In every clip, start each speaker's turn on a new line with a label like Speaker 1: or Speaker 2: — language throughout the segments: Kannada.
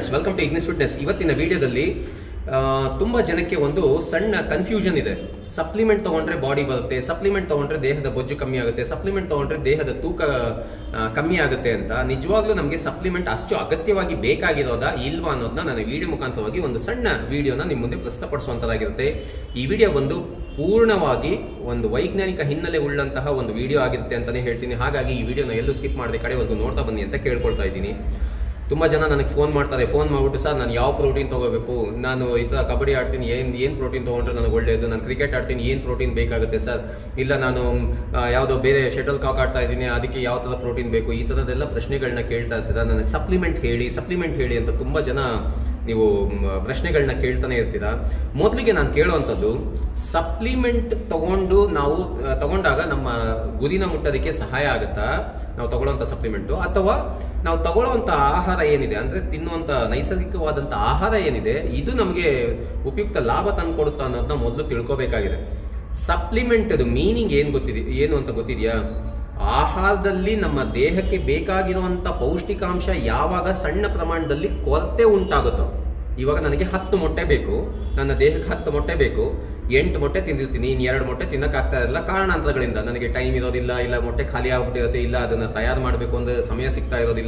Speaker 1: Friends welcome to Ignis fitness ಇವತ್ತಿನ ವಿಡಿಯೋದಲ್ಲಿ ಆ, ತುಂಬಾ ಜನಕ್ಕೆ ಒಂದು ಸಣ್ಣ ಕನ್ಫ್ಯೂಷನ್ ಇದೆ ಸಪ್ಲಿಮೆಂಟ್ ತಗೊಂಡ್ರೆ ಬಾಡಿ ಬರುತ್ತೆ ಸಪ್ಲಿಮೆಂಟ್ ತಗೊಂಡ್ರೆ ದೇಹದ ಬೊಜ್ಜು ಕಮ್ಮಿ ಆಗುತ್ತೆ ಸಪ್ಲಿಮೆಂಟ್ ತಗೊಂಡ್ರೆ ದೇಹದ ತೂಕ ಆ, ಕಮ್ಮಿ ಆಗುತ್ತೆ ಅಂತ ನಿಜವಾಗ್ಲೂ ನಮಗೆ ಸಪ್ಲಿಮೆಂಟ್ ಅಷ್ಟು ಅಗತ್ಯವಾಗಿ ಬೇಕಾಗಿರೋದಾ ಇಲ್ವಾ ಅನ್ನೋದನ್ನ ನಾನು ವಿಡಿಯೋ ಮುಖಾಂತರವಾಗಿ ಒಂದು ಸಣ್ಣ ವಿಡಿಯೋನ ನಿಮ್ಮ ಮುಂದೆ ಪ್ರಸ್ತುತಪಡಿಸುವಂತದ್ದಾಗಿರುತ್ತೆ ಈ ವಿಡಿಯೋ ಒಂದು ಪೂರ್ಣವಾಗಿ ಒಂದು ವೈಜ್ಞಾನಿಕ ಹಿನ್ನೆಲೆ ಉಳ್ಳಂತಹ ಒಂದು ವಿಡಿಯೋ ಆಗಿರುತ್ತೆ ಅಂತಾನೆ ಹೇಳ್ತೀನಿ ಹಾಗಾಗಿ ಈ ವಿಡಿಯೋನ ಎಲ್ಲೂ ಸ್ಕಿಪ್ ಮಾಡದೆ ಕಡೆವರೆಗೂ ನೋಡ್ತಾ ಬನ್ನಿ ಅಂತ ಕೇಳ್ಕೊಳ್ತಾ ಇದ್ದೀನಿ ತುಂಬಾ ಜನ ನನಗೆ ಫೋನ್ ಮಾಡ್ತಾರೆ ಫೋನ್ ಮಾಡ್ಬಿಟ್ಟು ಸರ್ ನಾನು ಯಾವ ಪ್ರೋಟೀನ್ ತಗೋಬೇಕು ನಾನು ಈ ಥರ ಕಬಡ್ಡಿ ಆಡ್ತೀನಿ ಏನು ಏನು ಪ್ರೋಟೀನ್ ತೊಗೊಂಡ್ರೆ ನನಗೆ ಒಳ್ಳೆಯದು ನಾನು ಕ್ರಿಕೆಟ್ ಆಡ್ತೀನಿ ಏನು ಪ್ರೋಟೀನ್ ಬೇಕಾಗುತ್ತೆ ಸರ್ ಇಲ್ಲ ನಾನು ಆ, ಯಾವುದೋ ಬೇರೆ ಶಟಲ್ ಕಾಕ್ ಆಡ್ತಾ ಇದ್ದೀನಿ ಅದಕ್ಕೆ ಯಾವ ಥರ ಪ್ರೋಟೀನ್ ಬೇಕು ಈ ಥರದ್ದೆಲ್ಲ ಪ್ರಶ್ನೆಗಳನ್ನ ಕೇಳ್ತಾ ಇರ್ತೀರಾ ನನಗೆ ಸಪ್ಲಿಮೆಂಟ್ ಹೇಳಿ ಸಪ್ಲಿಮೆಂಟ್ ಹೇಳಿ ಅಂತ ತುಂಬ ಜನ ನೀವು ಮ್, ಪ್ರಶ್ನೆಗಳನ್ನ ಕೇಳ್ತಾನೆ ಇರ್ತೀರಾ ಮೊದಲಿಗೆ ನಾನು ಕೇಳುವಂಥದ್ದು ಸಪ್ಲಿಮೆಂಟ್ ತಗೊಂಡು ನಾವು ಆ, ತಗೊಂಡಾಗ ನಮ್ಮ ಗುರಿನ ಮುಟ್ಟೋದಕ್ಕೆ ಸಹಾಯ ಆಗುತ್ತಾ ನಾವು ತಗೊಳ್ಳೋಂಥ ಸಪ್ಲಿಮೆಂಟು ಅಥವಾ ನಾವು ತಗೊಳ್ಳೋಂಥ ಆಹಾರ ಏನಿದೆ ಅಂದ್ರೆ ತಿನ್ನುವಂಥ ನೈಸರ್ಗಿಕವಾದಂಥ ಆಹಾರ ಏನಿದೆ ಇದು ನಮಗೆ ಉಪಯುಕ್ತ ಲಾಭ ತಂದ್ಕೊಡುತ್ತಾ ಅನ್ನೋದನ್ನ ಮೊದಲು ತಿಳ್ಕೊಬೇಕಾಗಿದೆ ಸಪ್ಲಿಮೆಂಟ್ ಮೀನಿಂಗ್ ಏನು ಗೊತ್ತಿದೆ ಏನು ಅಂತ ಗೊತ್ತಿದೆಯಾ ಆಹಾರದಲ್ಲಿ ನಮ್ಮ ದೇಹಕ್ಕೆ ಬೇಕಾಗಿರುವಂತ ಪೌಷ್ಟಿಕಾಂಶ ಯಾವಾಗ ಸಣ್ಣ ಪ್ರಮಾಣದಲ್ಲಿ ಕೊರತೆ ಉಂಟಾಗುತ್ತೋ ಇವಾಗ ನನಗೆ ಹತ್ತು ಮೊಟ್ಟೆ ಬೇಕು ನನ್ನ ದೇಹಕ್ಕೆ ಹತ್ತು ಮೊಟ್ಟೆ ಬೇಕು ಎಂಟು ಮೊಟ್ಟೆ ತಿಂದಿರ್ತೀನಿ ಇನ್ನು ಎರಡು ಮೊಟ್ಟೆ ತಿನ್ನಕ್ಕಾಗ್ತಾ ಇರಲ್ಲ ಕಾರಣಾಂತರಗಳಿಂದ ನನಗೆ ಟೈಮ್ ಇರೋದಿಲ್ಲ ಇಲ್ಲ ಮೊಟ್ಟೆ ಖಾಲಿ ಆಗ್ಬಿಟ್ಟಿರುತ್ತೆ ಇಲ್ಲ ಅದನ್ನ ತಯಾರು ಮಾಡಬೇಕು ಅಂದ್ರೆ ಸಮಯ ಸಿಗ್ತಾ ಇರೋದಿಲ್ಲ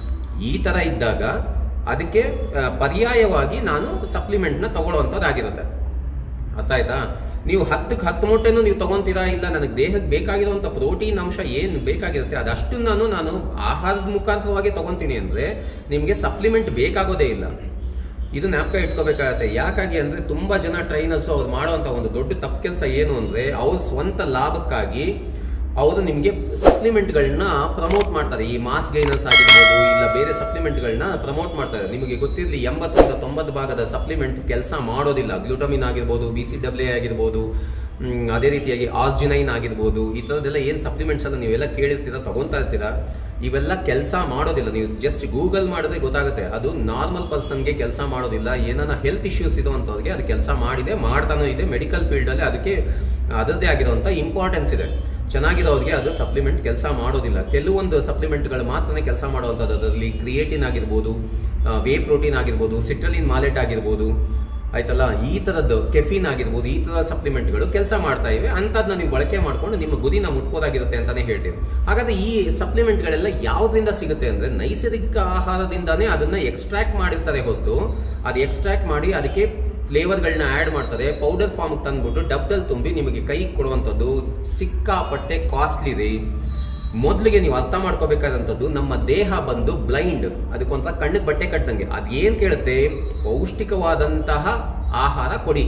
Speaker 1: ಈ ತರ ಇದ್ದಾಗ ಅದಕ್ಕೆ ಆ, ಪರ್ಯಾಯವಾಗಿ ನಾನು ಸಪ್ಲಿಮೆಂಟ್ನ ತಗೊಳ್ಳುವಂಥದ್ದಾಗಿರುತ್ತೆ ಅರ್ಥ ಆಯ್ತಾ ನೀವು ಹತ್ತಕ್ಕೆ ಹತ್ತು ಮೊಟ್ಟೆನೂ ನೀವು ತಗೊಂತೀರಾ ಇಲ್ಲ ನನಗೆ ದೇಹಕ್ಕೆ ಬೇಕಾಗಿರುವಂಥ ಪ್ರೋಟೀನ್ ಅಂಶ ಏನು ಬೇಕಾಗಿರುತ್ತೆ ಅದಷ್ಟು ನಾನು ನಾನು ಆಹಾರದ ಮುಖಾಂತರವಾಗಿ ತಗೊಂತೀನಿ ಅಂದ್ರೆ ನಿಮಗೆ ಸಪ್ಲಿಮೆಂಟ್ ಬೇಕಾಗೋದೇ ಇಲ್ಲ ಇದು ಜ್ಞಾಪಕ ಇಟ್ಕೋಬೇಕಾಗತ್ತೆ ಯಾಕಾಗಿ ಅಂದ್ರೆ ತುಂಬಾ ಜನ ಟ್ರೈನರ್ಸ್ ಅವ್ರು ಮಾಡುವಂತ ಒಂದು ದೊಡ್ಡ ತಪ್ಪು ಕೆಲಸ ಏನು ಅಂದ್ರೆ ಅವ್ರ ಸ್ವಂತ ಲಾಭಕ್ಕಾಗಿ ಅವರು ನಿಮಗೆ ಸಪ್ಲಿಮೆಂಟ್ಗಳನ್ನ ಪ್ರಮೋಟ್ ಮಾಡ್ತಾರೆ ಈ ಮಾಸ್ ಗೈನರ್ಸ್ ಆಗಿರ್ಬೋದು ಇಲ್ಲ ಬೇರೆ ಸಪ್ಲಿಮೆಂಟ್ಗಳನ್ನ ಪ್ರಮೋಟ್ ಮಾಡ್ತಾರೆ ನಿಮಗೆ ಗೊತ್ತಿರಲಿ ಎಂಬತ್ತರಿಂದ ತೊಂಬತ್ತು ಭಾಗದ ಸಪ್ಲಿಮೆಂಟ್ ಕೆಲಸ ಮಾಡೋದಿಲ್ಲ ಗ್ಲೂಟಮಿನ್ ಆಗಿರ್ಬೋದು ಬಿ ಸಿ ಡಬ್ಲ್ಯೂ ಆಗಿರ್ಬೋದು ಹ್ಮ್, ಅದೇ ರೀತಿಯಾಗಿ ಆಸ್ಜಿನೈನ್ ಆಗಿರ್ಬೋದು ಈ ಥರದ್ದೆಲ್ಲ ಏನು ಸಪ್ಲಿಮೆಂಟ್ಸ್ ಎಲ್ಲ ನೀವೆಲ್ಲ ಕೇಳಿರ್ತೀರಾ ತಗೊಂತಾ ಇರ್ತೀರಾ ಇವೆಲ್ಲ ಕೆಲಸ ಮಾಡೋದಿಲ್ಲ ನೀವು ಜಸ್ಟ್ ಗೂಗಲ್ ಮಾಡಿದ್ರೆ ಗೊತ್ತಾಗುತ್ತೆ ಅದು ನಾರ್ಮಲ್ ಪರ್ಸನ್ಗೆ ಕೆಲಸ ಮಾಡೋದಿಲ್ಲ ಏನಾನ ಹೆಲ್ತ್ ಇಶ್ಯೂಸ್ ಇರುವಂಥವ್ರಿಗೆ ಅದು ಕೆಲಸ ಮಾಡಿದೆ ಮಾಡ್ತಾನೂ ಇದೆ ಮೆಡಿಕಲ್ ಫೀಲ್ಡಲ್ಲಿ ಅದಕ್ಕೆ ಅದರದ್ದೇ ಆಗಿರುವಂಥ ಇಂಪಾರ್ಟೆನ್ಸ್ ಇದೆ ಚೆನ್ನಾಗಿರೋರಿಗೆ ಅದು ಸಪ್ಲಿಮೆಂಟ್ ಕೆಲಸ ಮಾಡೋದಿಲ್ಲ ಕೆಲವೊಂದು ಸಪ್ಲಿಮೆಂಟ್ಗಳು ಮಾತ್ರನೇ ಕೆಲಸ ಮಾಡುವಂಥದ್ದು ಅದರಲ್ಲಿ ಕ್ರಿಯೇಟಿನ್ ಆಗಿರ್ಬೋದು ವೇ ಪ್ರೋಟೀನ್ ಆಗಿರ್ಬೋದು ಸಿಟ್ರಲಿನ್ ಮಾಲೆಟ್ ಆಗಿರ್ಬೋದು ಆಯ್ತಲ್ಲ ಈ ಥರದ್ದು ಕೆಫಿನ್ ಆಗಿರ್ಬೋದು ಈ ಥರದ ಸಪ್ಲಿಮೆಂಟ್ಗಳು ಕೆಲಸ ಮಾಡ್ತಾ ಇವೆ ಅಂಥದ್ದನ್ನ ನೀವು ಬಳಕೆ ಮಾಡ್ಕೊಂಡು ನಿಮ್ಮ ಗುರಿನ ಮುಟ್ಬೋದಾಗಿರುತ್ತೆ ಅಂತಾನೆ ಹೇಳ್ತೀವಿ ಹಾಗಾದ್ರೆ ಈ ಸಪ್ಲಿಮೆಂಟ್ಗಳೆಲ್ಲ ಯಾವುದರಿಂದ ಸಿಗುತ್ತೆ ಅಂದ್ರೆ ನೈಸರ್ಗಿಕ ಆಹಾರದಿಂದಾನೇ ಅದನ್ನ ಎಕ್ಸ್ಟ್ರಾಕ್ಟ್ ಮಾಡಿರ್ತಾರೆ ಹೊರತು ಅದು ಎಕ್ಸ್ಟ್ರಾಕ್ಟ್ ಮಾಡಿ ಅದಕ್ಕೆ ಫ್ಲೇವರ್ಗಳನ್ನ ಆ್ಯಡ್ ಮಾಡ್ತಾರೆ ಪೌಡರ್ ಫಾರ್ಮ್ಗೆ ತಂದ್ಬಿಟ್ಟು ಡಬ್ದಲ್ಲಿ ತುಂಬಿ ನಿಮಗೆ ಕೈ ಕೊಡುವಂಥದ್ದು ಸಿಕ್ಕಾಪಟ್ಟೆ ಕಾಸ್ಟ್ಲಿ ರೀ ಮೊದಲಿಗೆ ನೀವು ಅರ್ಥ ಮಾಡ್ಕೋಬೇಕಾದಂಥದ್ದು ನಮ್ಮ ದೇಹ ಬಂದು ಬ್ಲೈಂಡ್ ಅದಕ್ಕೊಂಥರ ಕಣ್ಣಿಗೆ ಬಟ್ಟೆ ಕಟ್ಟಂಗೆ ಅದೇನು ಕೇಳುತ್ತೆ ಪೌಷ್ಟಿಕವಾದಂತಹ ಆಹಾರ ಕೊಡಿ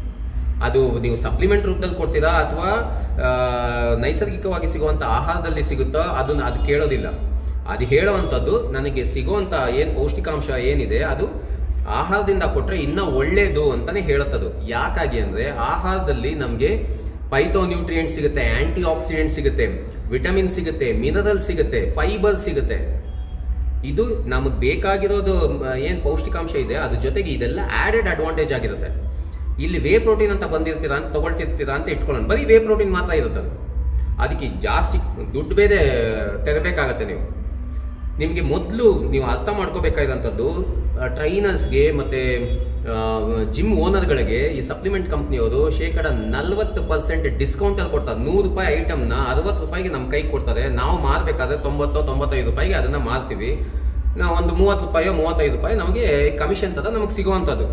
Speaker 1: ಅದು ನೀವು ಸಪ್ಲಿಮೆಂಟ್ ರೂಪದಲ್ಲಿ ಕೊಡ್ತೀರಾ ಅಥವಾ ನೈಸರ್ಗಿಕವಾಗಿ ಸಿಗುವಂಥ ಆಹಾರದಲ್ಲಿ ಸಿಗುತ್ತೋ ಅದನ್ನ ಅದು ಕೇಳೋದಿಲ್ಲ ಅದು ಹೇಳೋವಂಥದ್ದು ನನಗೆ ಸಿಗುವಂಥ ಏನು ಪೌಷ್ಟಿಕಾಂಶ ಏನಿದೆ ಅದು ಆಹಾರದಿಂದ ಕೊಟ್ಟರೆ ಇನ್ನೂ ಒಳ್ಳೇದು ಅಂತಾನೆ ಹೇಳುತ್ತದು ಯಾಕಾಗಿ ಅಂದರೆ ಆಹಾರದಲ್ಲಿ ನಮಗೆ ಪೈಥೋ ನ್ಯೂಟ್ರಿಯೆಂಟ್ ಸಿಗುತ್ತೆ ಆಂಟಿ ಆಕ್ಸಿಡೆಂಟ್ ಸಿಗುತ್ತೆ ವಿಟಮಿನ್ ಸಿಗುತ್ತೆ ಮಿನರಲ್ ಸಿಗುತ್ತೆ ಫೈಬರ್ ಸಿಗುತ್ತೆ ಇದು ನಮಗೆ ಬೇಕಾಗಿರೋದು ಏನು ಪೌಷ್ಟಿಕಾಂಶ ಇದೆ ಅದ್ರ ಜೊತೆಗೆ ಇದೆಲ್ಲ ಆಡೆಡ್ ಅಡ್ವಾಂಟೇಜ್ ಆಗಿರುತ್ತೆ ಇಲ್ಲಿ ವೇ ಪ್ರೋಟೀನ್ ಅಂತ ಬಂದಿರ್ತೀರಾ ಅಂತ ತಗೊಳ್ತಿರ್ತೀರಾ ಅಂತ ಇಟ್ಕೊಳ್ಳೋಣ ಬರೀ ವೇ ಪ್ರೋಟೀನ್ ಮಾತ್ರ ಇರುತ್ತೆ ಅದು. ಅದಕ್ಕೆ ಜಾಸ್ತಿ ದುಡ್ಡು ಬೇರೆ ತೆರಬೇಕಾಗತ್ತೆ ನೀವು ನಿಮಗೆ ಮೊದಲು ನೀವು ಅರ್ಥ ಮಾಡ್ಕೋಬೇಕಾದಂಥದ್ದು ಟ್ರೈನರ್ಸ್ಗೆ ಮತ್ತು ಜಿಮ್ ಓನರ್ಗಳಿಗೆ ಈ ಸಪ್ಲಿಮೆಂಟ್ ಕಂಪ್ನಿಯವರು ಶೇಕಡ ನಲ್ವತ್ತು ಪರ್ಸೆಂಟ್ ಡಿಸ್ಕೌಂಟಲ್ಲಿ ಕೊಡ್ತಾರೆ ನೂರು ರೂಪಾಯಿ ಐಟಮ್ನ ಅರವತ್ತು ರೂಪಾಯಿಗೆ ನಮ್ಮ ಕೈ ಕೊಡ್ತಾರೆ ನಾವು ಮಾರಬೇಕಾದ್ರೆ ತೊಂಬತ್ತೋ ತೊಂಬತ್ತೈದು ರೂಪಾಯಿಗೆ ಅದನ್ನು ಮಾರ್ತೀವಿ ನಾವು ಒಂದು ಮೂವತ್ತು ರೂಪಾಯೋ ಮೂವತ್ತೈದು ರೂಪಾಯಿ ನಮಗೆ ಕಮಿಷನ್ ಥರ ನಮಗೆ ಸಿಗುವಂಥದ್ದು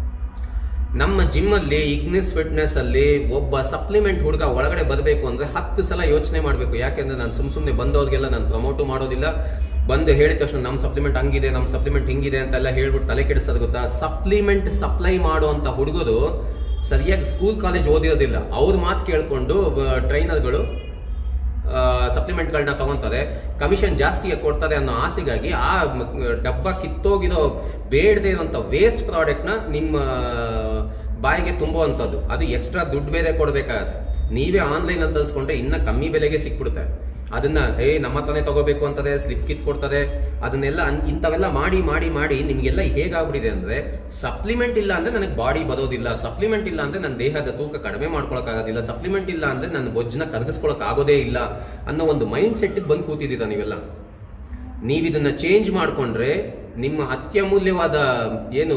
Speaker 1: ನಮ್ಮ ಜಿಮ್ಮಲ್ಲಿ ಇಗ್ನಿಸ್ ಫಿಟ್ನೆಸ್ ಅಲ್ಲಿ ಒಬ್ಬ ಸಪ್ಲಿಮೆಂಟ್ ಹುಡುಗ ಒಳಗಡೆ ಬರಬೇಕು ಅಂದ್ರೆ ಹತ್ತು ಸಲ ಯೋಚನೆ ಮಾಡಬೇಕು ಯಾಕೆಂದ್ರೆ ನಾನು ಸುಮ್ ಸುಮ್ಮನೆ ಬಂದವ್ರಿಗೆಲ್ಲ ನಾನು ಪ್ರಮೋಟು ಮಾಡೋದಿಲ್ಲ ಬಂದು ಹೇಳಿದ ತಕ್ಷಣ ನಮ್ಮ ಸಪ್ಲಿಮೆಂಟ್ ಹಂಗಿದೆ ನಮ್ಮ ಸಪ್ಲಿಮೆಂಟ್ ಹಿಂಗಿದೆ ಅಂತೆಲ್ಲ ಹೇಳ್ಬಿಟ್ಟು ತಲೆ ಕೆಡಿಸೋದು ಗೊತ್ತಾ ಸಪ್ಲಿಮೆಂಟ್ ಸಪ್ಲೈ ಮಾಡುವಂತ ಹುಡುಗರು ಸರಿಯಾಗಿ ಸ್ಕೂಲ್ ಕಾಲೇಜ್ ಓದಿರೋದಿಲ್ಲ ಅವ್ರ ಮಾತು ಕೇಳ್ಕೊಂಡು ಟ್ರೈನರ್ಗಳು ಸಪ್ಲಿಮೆಂಟ್ಗಳನ್ನ ತಗೊಂತಾರೆ ಕಮಿಷನ್ ಜಾಸ್ತಿ ಕೊಡ್ತಾರೆ ಅನ್ನೋ ಆಸೆಗಾಗಿ ಆ ಮ- ಡಬ್ಬ ಕಿತ್ತೋಗಿರೋ ಬೇಡದೇ ಇರೋಂಥ ವೇಸ್ಟ್ ಪ್ರಾಡಕ್ಟ್ನ ನಿಮ್ಮ ಬಾಯಿಗೆ ತುಂಬುವಂಥದ್ದು ಅದು ಎಕ್ಸ್ಟ್ರಾ ದುಡ್ಡು ಬೇರೆ ಕೊಡಬೇಕಾಗತ್ತೆ ನೀವೇ ಆನ್ಲೈನಲ್ಲಿ ತರಿಸ್ಕೊಂಡ್ರೆ ಇನ್ನ ಕಮ್ಮಿ ಬೆಲೆಗೆ ಸಿಕ್ಬಿಡುತ್ತೆ ಅದನ್ನ ಏ ನಮ್ಮ ಹತ್ರನೇ ತಗೋಬೇಕು ಅಂತದೆ ಸ್ಲಿಪ್ ಕಿತ್ ಕೊಡ್ತಾರೆ ಅದನ್ನೆಲ್ಲ ಅನ್- ಇಂಥವೆಲ್ಲ ಮಾಡಿ ಮಾಡಿ ಮಾಡಿ ನಿಮ್ಗೆಲ್ಲ ಹೇಗಾಗ್ಬಿಟ್ಟಿದೆ ಅಂದ್ರೆ ಸಪ್ಲಿಮೆಂಟ್ ಇಲ್ಲ ಅಂದ್ರೆ ನನಗೆ ಬಾಡಿ ಬರೋದಿಲ್ಲ ಸಪ್ಲಿಮೆಂಟ್ ಇಲ್ಲ ಅಂದ್ರೆ ನನ್ನ ದೇಹದ ತೂಕ ಕಡಿಮೆ ಮಾಡ್ಕೊಳಕ್ಕಾಗೋದಿಲ್ಲ ಸಪ್ಲಿಮೆಂಟ್ ಇಲ್ಲ ಅಂದ್ರೆ ನನ್ನ ಬೊಜ್ಜನ್ನ ಕರಗಿಸ್ಕೊಳಕ್ ಆಗೋದೇ ಇಲ್ಲ ಅನ್ನೋ ಒಂದು ಮೈಂಡ್ ಸೆಟ್ ಬಂದು ಕೂತಿದ್ದೀರ ನೀವೆಲ್ಲ ನೀವಿದನ್ನ ಚೇಂಜ್ ಮಾಡ್ಕೊಂಡ್ರೆ ನಿಮ್ಮ ಅತ್ಯಮೂಲ್ಯವಾದ ಏನು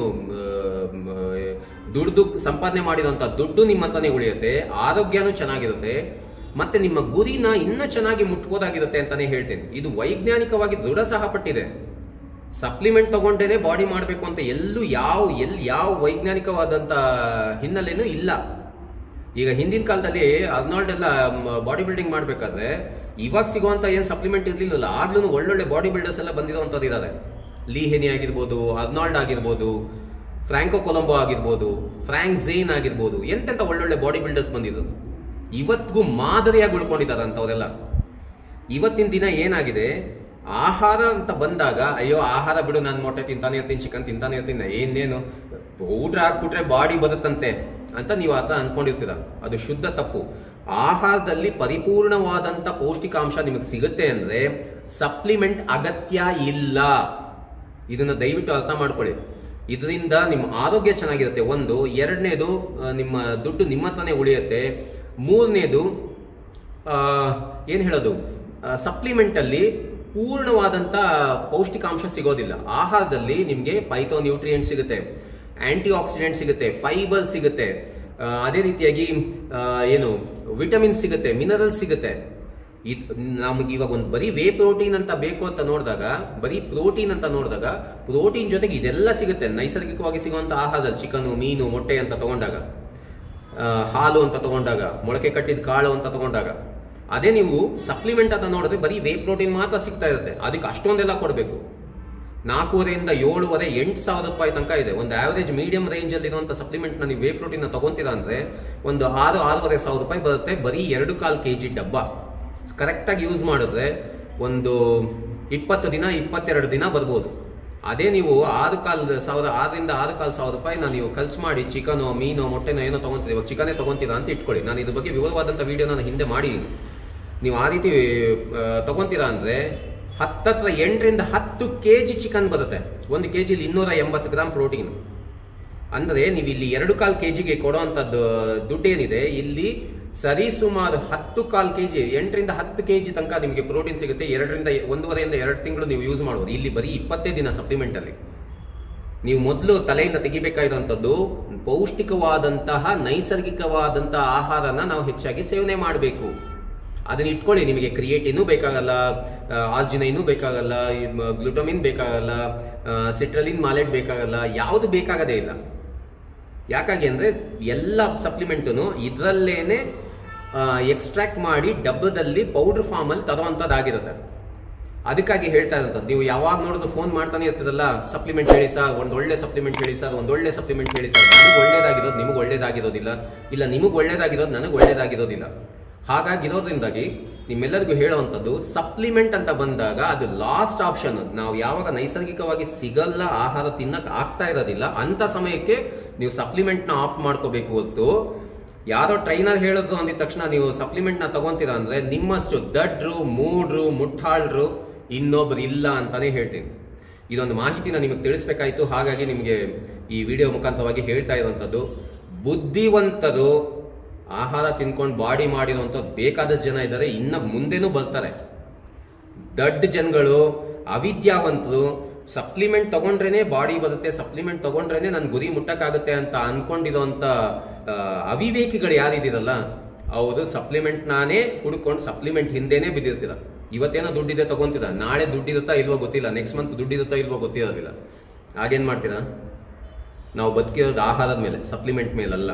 Speaker 1: ದುಡ್ದು ಸಂಪಾದನೆ ಮಾಡಿದಂಥ ದುಡ್ಡು ನಿಮ್ಮ ಹತ್ರನೇ ಉಳಿಯುತ್ತೆ ಆರೋಗ್ಯನೂ ಚೆನ್ನಾಗಿರುತ್ತೆ ಮತ್ತೆ ನಿಮ್ಮ ಗುರಿನ ಇನ್ನೂ ಚೆನ್ನಾಗಿ ಮುಟ್ಬೋದಾಗಿರುತ್ತೆ ಅಂತಾನೆ ಹೇಳ್ತೇನೆ ಇದು ವೈಜ್ಞಾನಿಕವಾಗಿ ದೃಢ ಸಹಪಟ್ಟಿದೆ ಸಪ್ಲಿಮೆಂಟ್ ತಗೊಂಡೇನೆ ಬಾಡಿ ಮಾಡಬೇಕು ಅಂತ ಎಲ್ಲೂ ಯಾವ ಎಲ್ಲಿ ಯಾವ ವೈಜ್ಞಾನಿಕವಾದಂಥ ಹಿನ್ನೆಲೆನೂ ಇಲ್ಲ ಈಗ ಹಿಂದಿನ ಕಾಲದಲ್ಲಿ ಅರ್ನಾಲ್ಡ್ ಎಲ್ಲ ಬಾಡಿ ಬಿಲ್ಡಿಂಗ್ ಮಾಡಬೇಕಾದ್ರೆ ಇವಾಗ ಸಿಗುವಂತ ಏನು ಸಪ್ಲಿಮೆಂಟ್ ಇರ್ಲಿಲ್ಲಲ್ಲ ಆಗ್ಲೂ ಒಳ್ಳೊಳ್ಳೆ ಬಾಡಿ ಬಿಲ್ಡರ್ಸ್ ಎಲ್ಲ ಬಂದಿರುವಂಥದ್ದು ಇದ್ದಾರೆ ಲೀ ಹೆನಿ ಆಗಿರ್ಬೋದು ಅರ್ನಾಲ್ಡ್ ಆಗಿರ್ಬೋದು ಫ್ರಾಂಕೋ ಕೊಲಂಬೋ ಆಗಿರ್ಬೋದು ಫ್ರಾಂಕ್ ಝೇನ್ ಆಗಿರ್ಬೋದು ಎಂತೆಂಥ ಒಳ್ಳೊಳ್ಳೆ ಬಾಡಿ ಬಿಲ್ಡರ್ಸ್ ಬಂದಿದ್ರು ಇವತ್ತಿಗೂ ಮಾದರಿಯಾಗಿ ಉಳ್ಕೊಂಡಿದ್ದಾರೆ ಅಂಥವರೆಲ್ಲ ಇವತ್ತಿನ ದಿನ ಏನಾಗಿದೆ ಆಹಾರ ಅಂತ ಬಂದಾಗ ಅಯ್ಯೋ ಆಹಾರ ಬಿಡು ನಾನು ಮೊಟ್ಟೆ ತಿಂತಾನೆ ಇರ್ತೀನಿ ಚಿಕನ್ ತಿಂತಾನೆ ಇರ್ತೀನಿ ಏನೇನು ಊಟ ಹಾಕ್ಬಿಟ್ರೆ ಬಾಡಿ ಬರುತ್ತಂತೆ ಅಂತ ನೀವು ಆತ ಅನ್ಕೊಂಡಿರ್ತೀರ ಅದು ಶುದ್ಧ ತಪ್ಪು ಆಹಾರದಲ್ಲಿ ಪರಿಪೂರ್ಣವಾದಂಥ ಪೌಷ್ಟಿಕಾಂಶ ನಿಮಗೆ ಸಿಗುತ್ತೆ ಅಂದ್ರೆ ಸಪ್ಲಿಮೆಂಟ್ ಅಗತ್ಯ ಇಲ್ಲ ಇದನ್ನ ದಯವಿಟ್ಟು ಅರ್ಥ ಮಾಡ್ಕೊಳ್ಳಿ ಇದರಿಂದ ನಿಮ್ಮ ಆರೋಗ್ಯ ಚೆನ್ನಾಗಿರುತ್ತೆ ಒಂದು ಎರಡನೇದು ಆ, ನಿಮ್ಮ ದುಡ್ಡು ನಿಮ್ಮ ಹತ್ರನೇ ಉಳಿಯುತ್ತೆ ಮೂರನೇದು ಏನು ಹೇಳೋದು ಸಪ್ಲಿಮೆಂಟಲ್ಲಿ ಪೂರ್ಣವಾದಂಥ ಪೌಷ್ಟಿಕಾಂಶ ಸಿಗೋದಿಲ್ಲ ಆಹಾರದಲ್ಲಿ ನಿಮಗೆ ಪೈಥೋ ನ್ಯೂಟ್ರಿಯೆಂಟ್ ಸಿಗುತ್ತೆ ಆಂಟಿ ಆಕ್ಸಿಡೆಂಟ್ ಸಿಗುತ್ತೆ ಫೈಬರ್ ಸಿಗುತ್ತೆ ಆ, ಅದೇ ರೀತಿಯಾಗಿ ಆ, ಏನು ವಿಟಮಿನ್ ಸಿಗುತ್ತೆ ಮಿನರಲ್ ಸಿಗುತ್ತೆ ಇದ್ ನಮಗೆ ಇವಾಗ ಒಂದು ಬರೀ ವೇ ಪ್ರೋಟೀನ್ ಅಂತ ಬೇಕು ಅಂತ ನೋಡಿದಾಗ ಬರೀ ಪ್ರೋಟೀನ್ ಅಂತ ನೋಡಿದಾಗ ಪ್ರೋಟೀನ್ ಜೊತೆಗೆ ಇದೆಲ್ಲ ಸಿಗುತ್ತೆ ನೈಸರ್ಗಿಕವಾಗಿ ಸಿಗುವಂಥ ಆಹಾರದಲ್ಲಿ ಚಿಕನು ಮೀನು ಮೊಟ್ಟೆ ಅಂತ ತಗೊಂಡಾಗ ಆ, ಹಾಲು ಅಂತ ತಗೊಂಡಾಗ ಮೊಳಕೆ ಕಟ್ಟಿದ ಕಾಳು ಅಂತ ತಗೊಂಡಾಗ ಅದೇ ನೀವು ಸಪ್ಲಿಮೆಂಟ್ ಅಂತ ನೋಡಿದ್ರೆ ಬರೀ ವೇ ಪ್ರೋಟೀನ್ ಮಾತ್ರ ಸಿಗ್ತಾ ಇರುತ್ತೆ ಅದಕ್ಕೆ ಅಷ್ಟೊಂದೆಲ್ಲ ಕೊಡಬೇಕು ನಾಲ್ಕೂವರೆಯಿಂದ ಏಳುವರೆ ಎಂಟು ಸಾವಿರ ರೂಪಾಯಿ ತನಕ ಇದೆ ಒಂದು ಆವರೇಜ್ ಮೀಡಿಯಂ ರೇಂಜಲ್ಲಿ ಇರುವಂಥ ಸಪ್ಲಿಮೆಂಟ್ನ ನೀವು ವೇ ಪ್ರೋಟೀನ್ ತಗೊಂತೀರಾ ಅಂದರೆ ಒಂದು ಆರು ಆರೂವರೆ ಸಾವಿರ ರೂಪಾಯಿ ಬರುತ್ತೆ ಬರೀ ಎರಡು ಕಾಲು ಕೆ ಜಿ ಡಬ್ಬ ಕರೆಕ್ಟಾಗಿ ಯೂಸ್ ಮಾಡಿದ್ರೆ ಒಂದು ಇಪ್ಪತ್ತು ದಿನ ಇಪ್ಪತ್ತೆರಡು ದಿನ ಬರ್ಬೋದು ಅದೇ ನೀವು ಆರು ಕಾಲು ಸಾವಿರ ಆರರಿಂದ ಆರು ಕಾಲು ಸಾವಿರ ರೂಪಾಯಿನ ನೀವು ಖರ್ಚು ಮಾಡಿ ಚಿಕನೋ ಮೀನೋ ಮೊಟ್ಟೆನೋ ಏನೋ ತೊಗೊಂತೀರಿ ಇವಾಗ ಚಿಕನೇ ತೊಗೊಂತೀರಾ ಅಂತ ಇಟ್ಕೊಳ್ಳಿ ನಾನು ಇದ್ರ ಬಗ್ಗೆ ವಿವರವಾದಂಥ ವಿಡಿಯೋ ನಾನು ಹಿಂದೆ ಮಾಡಿದ್ದೀನಿ ನೀವು ಆ ರೀತಿ ಆ, ತಗೊಂತೀರಾ ಅಂದರೆ ಹತ್ತತ್ರ ಎಂಟರಿಂದ ಹತ್ತು ಕೆ ಜಿ ಚಿಕನ್ ಬರುತ್ತೆ ಒಂದು ಕೆ ಜಿಲಿ ಇನ್ನೂರ ಎಂಬತ್ತು ಗ್ರಾಮ್ ಪ್ರೋಟೀನ್ ಅಂದರೆ ನೀವು ಇಲ್ಲಿ ಎರಡು ಕಾಲು ಕೆ ಜಿಗೆ ಕೊಡುವಂಥದ್ದು ದುಡ್ಡು ಏನಿದೆ ಇಲ್ಲಿ ಸರಿ ಸುಮಾರು ಹತ್ತು ಕಾಲು ಕೆ ಜಿ ಎಂಟರಿಂದ ಹತ್ತು ಕೆ ಜಿ ತನಕ ನಿಮಗೆ ಪ್ರೋಟೀನ್ ಸಿಗುತ್ತೆ ಎರಡರಿಂದ ಒಂದೂವರೆಯಿಂದ ಎರಡು ತಿಂಗಳು ನೀವು ಯೂಸ್ ಮಾಡ್ಬೋದು ಇಲ್ಲಿ ಬರೀ ಇಪ್ಪತ್ತೇ ದಿನ ಸಪ್ಲಿಮೆಂಟಲ್ಲಿ ನೀವು ಮೊದಲು ತಲೆಯಿಂದ ತೆಗಿಬೇಕಾಗಿರುವಂಥದ್ದು ಪೌಷ್ಟಿಕವಾದಂತಹ ನೈಸರ್ಗಿಕವಾದಂತಹ ಆಹಾರನ ನಾವು ಹೆಚ್ಚಾಗಿ ಸೇವನೆ ಮಾಡಬೇಕು ಅದನ್ನ ಇಟ್ಕೊಳ್ಳಿ ನಿಮಗೆ ಕ್ರಿಯೇಟಿನೂ ಬೇಕಾಗಲ್ಲ ಆರ್ಜಿನೈನೂ ಬೇಕಾಗಲ್ಲ ಗ್ಲುಟಮಿನ್ ಬೇಕಾಗಲ್ಲ ಸಿಟ್ರಲಿನ್ ಮಾಲೆಟ್ ಬೇಕಾಗಲ್ಲ ಯಾವುದು ಬೇಕಾಗದೇ ಇಲ್ಲ ಯಾಕಾಗಿ ಅಂದರೆ ಎಲ್ಲ ಸಪ್ಲಿಮೆಂಟನ್ನು ಇದರಲ್ಲೇನೆ ಎಕ್ಸ್ಟ್ರಾಕ್ಟ್ ಮಾಡಿ ಡಬ್ಬದಲ್ಲಿ ಪೌಡರ್ ಫಾರ್ಮಲ್ಲಿ ತರುವಂಥದ್ದಾಗಿರುತ್ತೆ ಅದಕ್ಕಾಗಿ ಹೇಳ್ತಾ ಇರೋಂಥದ್ದು ನೀವು ಯಾವಾಗ ನೋಡಿದ್ರು ಫೋನ್ ಮಾಡ್ತಾನೆ ಇರ್ತದಲ್ಲ ಸಪ್ಲಿಮೆಂಟ್ ಹೇಳಿ ಸರ್ ಒಂದು ಒಳ್ಳೆ ಸಪ್ಲಿಮೆಂಟ್ ಹೇಳಿ ಸರ್ ಒಂದು ಒಳ್ಳೆ ಸಪ್ಲಿಮೆಂಟ್ ಹೇಳಿ ಸರ್ ನನಗೆ ಒಳ್ಳೇದಾಗಿರೋದು ನಿಮಗೆ ಒಳ್ಳೇದಾಗಿರೋದಿಲ್ಲ ಇಲ್ಲ ನಿಮಗೆ ಒಳ್ಳೇದಾಗಿರೋದು ನನಗೆ ಒಳ್ಳೇದಾಗಿರೋದಿಲ್ಲ ಹಾಗಾಗಿರೋದ್ರಿಂದಾಗಿ ನಿಮ್ಮೆಲ್ಲರಿಗೂ ಹೇಳುವಂಥದ್ದು ಸಪ್ಲಿಮೆಂಟ್ ಅಂತ ಬಂದಾಗ ಅದು ಲಾಸ್ಟ್ ಆಪ್ಷನ್ ನಾವು ಯಾವಾಗ ನೈಸರ್ಗಿಕವಾಗಿ ಸಿಗಲ್ಲ ಆಹಾರ ತಿನ್ನಕ್ಕೆ ಆಗ್ತಾ ಇರೋದಿಲ್ಲ ಅಂತ ಸಮಯಕ್ಕೆ ನೀವು ಸಪ್ಲಿಮೆಂಟ್ನ ಆಫ್ ಮಾಡ್ಕೋಬೇಕು ಹೊತ್ತು ಯಾರೋ ಟ್ರೈನರ್ ಹೇಳಿದ್ರು ಅಂದಿದ ತಕ್ಷಣ ನೀವು ಸಪ್ಲಿಮೆಂಟ್ನ ತಗೊಂತೀರಾ ಅಂದ್ರೆ ನಿಮ್ಮಷ್ಟು ದಡ್ರು ಮೂಡ್ರು ಮುಟ್ಟಾಳ್ರು ಇನ್ನೊಬ್ರು ಇಲ್ಲ ಅಂತಾನೆ ಹೇಳ್ತೀನಿ ಇದೊಂದು ಮಾಹಿತಿನ ನಿಮಗೆ ತಿಳಿಸ್ಬೇಕಾಯ್ತು ಹಾಗಾಗಿ ನಿಮಗೆ ಈ ವಿಡಿಯೋ ಮುಖಾಂತರವಾಗಿ ಹೇಳ್ತಾ ಇರುವಂಥದ್ದು ಬುದ್ಧಿವಂತರು ಆಹಾರ ತಿನ್ಕೊಂಡು ಬಾಡಿ ಮಾಡಿರುವಂಥದ್ದು ಬೇಕಾದಷ್ಟು ಜನ ಇದ್ದಾರೆ ಇನ್ನು ಮುಂದೆನೂ ಬರ್ತಾರೆ ದಡ್ಡ ಜನಗಳು ಅವಿದ್ಯಾವಂತರು ಸಪ್ಲಿಮೆಂಟ್ ತಗೊಂಡ್ರೇನೆ ಬಾಡಿ ಬರುತ್ತೆ ಸಪ್ಲಿಮೆಂಟ್ ತಗೊಂಡ್ರೇನೆ ನನ್ನ ಗುರಿ ಮುಟ್ಟಕ್ಕಾಗುತ್ತೆ ಅಂತ ಅನ್ಕೊಂಡಿರೋಂಥ ಆ, ಅವಿವೇಕಿಗಳು ಯಾರಿದ್ದೀರಲ್ಲ ಅವರು ಸಪ್ಲಿಮೆಂಟ್ ನಾನೇ ಹುಡ್ಕೊಂಡು ಸಪ್ಲಿಮೆಂಟ್ ಹಿಂದೆನೇ ಬಿದ್ದಿರ್ತೀರ ಇವತ್ತೇನೋ ದುಡ್ಡಿದೆ ತಗೊಂತೀರ ನಾಳೆ ದುಡ್ಡಿರುತ್ತಾ ಇಲ್ವೋ ಗೊತ್ತಿಲ್ಲ ನೆಕ್ಸ್ಟ್ ಮಂತ್ ದುಡ್ಡಿರುತ್ತಾ ಇಲ್ವೋ ಗೊತ್ತಿರೋದಿಲ್ಲ ಆಗೇನ್ ಮಾಡ್ತೀರಾ ನಾವು ಬದುಕಿರೋದು ಆಹಾರದ ಮೇಲೆ ಸಪ್ಲಿಮೆಂಟ್ ಮೇಲಲ್ಲ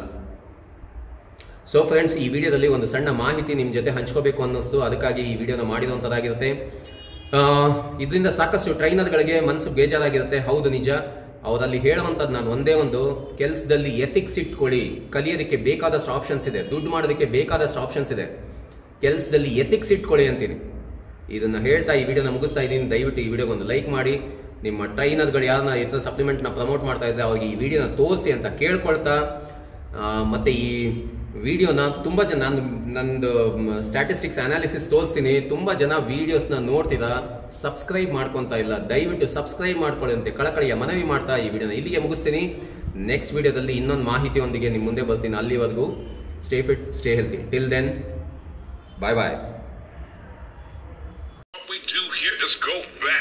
Speaker 1: ಸೊ ಫ್ರೆಂಡ್ಸ್ ಈ ವಿಡಿಯೋದಲ್ಲಿ ಒಂದು ಸಣ್ಣ ಮಾಹಿತಿ ನಿಮ್ಮ ಜೊತೆ ಹಂಚ್ಕೋಬೇಕು ಅನ್ನಿಸ್ತು ಅದಕ್ಕಾಗಿ ಈ ವಿಡಿಯೋನ ಮಾಡಿರುವಂಥದ್ದಾಗಿರುತ್ತೆ ಇದರಿಂದ ಸಾಕಷ್ಟು ಟ್ರೈನರ್ಗಳಿಗೆ ಮನಸ್ಸು ಬೇಜಾರಾಗಿರುತ್ತೆ ಹೌದು ನಿಜ ಅವರಲ್ಲಿ ಹೇಳುವಂಥದ್ದು ನಾನು ಒಂದೇ ಒಂದು ಕೆಲಸದಲ್ಲಿ ಎಥಿಕ್ಸ್ ಇಟ್ಕೊಳ್ಳಿ ಕಲಿಯೋದಕ್ಕೆ ಬೇಕಾದಷ್ಟು ಆಪ್ಷನ್ಸ್ ಇದೆ ದುಡ್ಡು ಮಾಡೋದಕ್ಕೆ ಬೇಕಾದಷ್ಟು ಆಪ್ಷನ್ಸ್ ಇದೆ ಕೆಲಸದಲ್ಲಿ ಎಥಿಕ್ಸ್ ಇಟ್ಕೊಳ್ಳಿ ಅಂತೀನಿ ಇದನ್ನ ಹೇಳ್ತಾ ಈ ವಿಡಿಯೋನ ಮುಗಿಸ್ತಾ ಇದ್ದೀನಿ ದಯವಿಟ್ಟು ಈ ವಿಡಿಯೋಗೆ ಒಂದು ಲೈಕ್ ಮಾಡಿ ನಿಮ್ಮ ಟ್ರೈನರ್ಗಳು ಯಾರನ್ನ ಈ ಥರ ಸಪ್ಲಿಮೆಂಟ್ನ ಪ್ರಮೋಟ್ ಮಾಡ್ತಾ ಇದ್ದಾರೆ ಅವ್ರಿಗೆ ಈ ವಿಡಿಯೋನ ತೋರಿಸಿ ಅಂತ ಕೇಳ್ಕೊಳ್ತಾ ಆ, ಮತ್ತೆ ಈ ವಿಡಿಯೋನ ತುಂಬ ಜನ ನಾನು ನಂದು ಸ್ಟ್ಯಾಟಿಸ್ಟಿಕ್ಸ್ ಅನಾಲಿಸಿಸ್ ತೋರಿಸ್ತೀನಿ ತುಂಬ ಜನ ವಿಡಿಯೋಸ್ನ ನೋಡ್ತೀರಾ ಸಬ್ಸ್ಕ್ರೈಬ್ ಮಾಡ್ಕೊತಾ ಇಲ್ಲ ದಯವಿಟ್ಟು ಸಬ್ಸ್ಕ್ರೈಬ್ ಮಾಡ್ಕೊಳ್ಳಿ ಅಂತ ಕಳಕಳಿಯ ಮನವಿ ಮಾಡ್ತಾ ಈ ವಿಡಿಯೋನ ಇಲ್ಲಿಗೆ ಮುಗಿಸ್ತೀನಿ ನೆಕ್ಸ್ಟ್ ವಿಡಿಯೋದಲ್ಲಿ ಇನ್ನೊಂದು ಮಾಹಿತಿಯೊಂದಿಗೆ ನಿಮ್ಮ ಮುಂದೆ ಬರ್ತೀನಿ ಅಲ್ಲಿವರೆಗೂ stay fit stay healthy till then bye bye
Speaker 2: What we do here is go back.